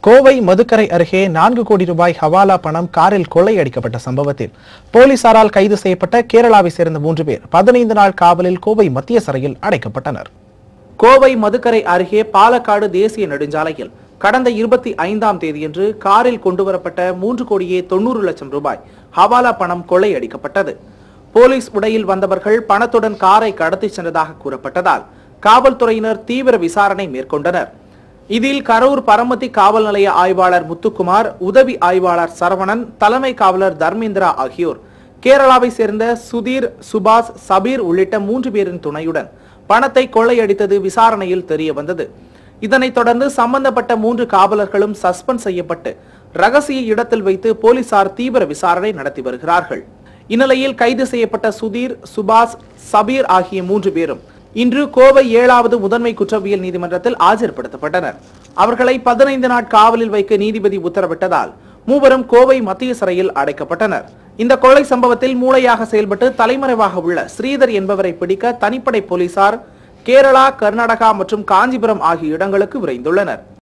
கோவை மதுக்கரை அருகே நான்கு கோடி ரூபாய் ஹவாலா பணம் காரில் கொள்ளையடிக்கப்பட்ட சம்பவத்தில் போலீசாரால் கைது செய்யப்பட்ட கேரளாவை சேர்ந்த மூன்று பேர் பதினைந்து நாள் காவலில் கோவை மத்திய சிறையில் அடைக்கப்பட்டனர் கோவை மதுக்கரை அருகே பாலக்காடு தேசிய நெடுஞ்சாலையில் கடந்த இருபத்தி ஐந்தாம் தேதியன்று காரில் கொண்டுவரப்பட்ட மூன்று கோடியே தொண்ணூறு லட்சம் ரூபாய் ஹவாலா பணம் கொள்ளையடிக்கப்பட்டது போலீஸ் உடையில் வந்தவர்கள் பணத்துடன் காரை கடத்திச் சென்றதாக கூறப்பட்டதால் காவல்துறையினர் தீவிர விசாரணை மேற்கொண்டனர் இதில் கரூர் பரமத்தி காவல் நிலைய ஆய்வாளர் முத்துக்குமார் உதவி ஆய்வாளர் சரவணன் தலைமை காவலர் தர்மேந்திரா ஆகியோர் கேரளாவை சேர்ந்த சுதீர் சுபாஷ் சபீர் உள்ளிட்ட மூன்று பேரின் துணையுடன் பணத்தை கொள்ளையடித்தது விசாரணையில் தெரிய வந்தது இதனைத் தொடர்ந்து சம்பந்தப்பட்ட மூன்று காவலர்களும் சஸ்பெண்ட் செய்யப்பட்டு ரகசிய இடத்தில் வைத்து போலீசார் தீவிர விசாரணை நடத்தி வருகிறார்கள் இந்நிலையில் கைது செய்யப்பட்ட சுதீர் சுபாஷ் சபீர் ஆகிய மூன்று பேரும் இன்று கோவை ஏழாவது முதன்மை குற்றவியல் நீதிமன்றத்தில் ஆஜர்படுத்தப்பட்டனர் அவர்களை பதினைந்து நாட் காவலில் வைக்க நீதிபதி உத்தரவிட்டதால் மூவரும் கோவை மத்திய சிறையில் அடைக்கப்பட்டனர் இந்த கொள்ளை சம்பவத்தில் மூளையாக செயல்பட்டு தலைமறைவாக உள்ள ஸ்ரீதர் என்பவரை பிடிக்க தனிப்படை போலீசார் கேரளா கர்நாடகா மற்றும் காஞ்சிபுரம் ஆகிய இடங்களுக்கு விரைந்துள்ளனர்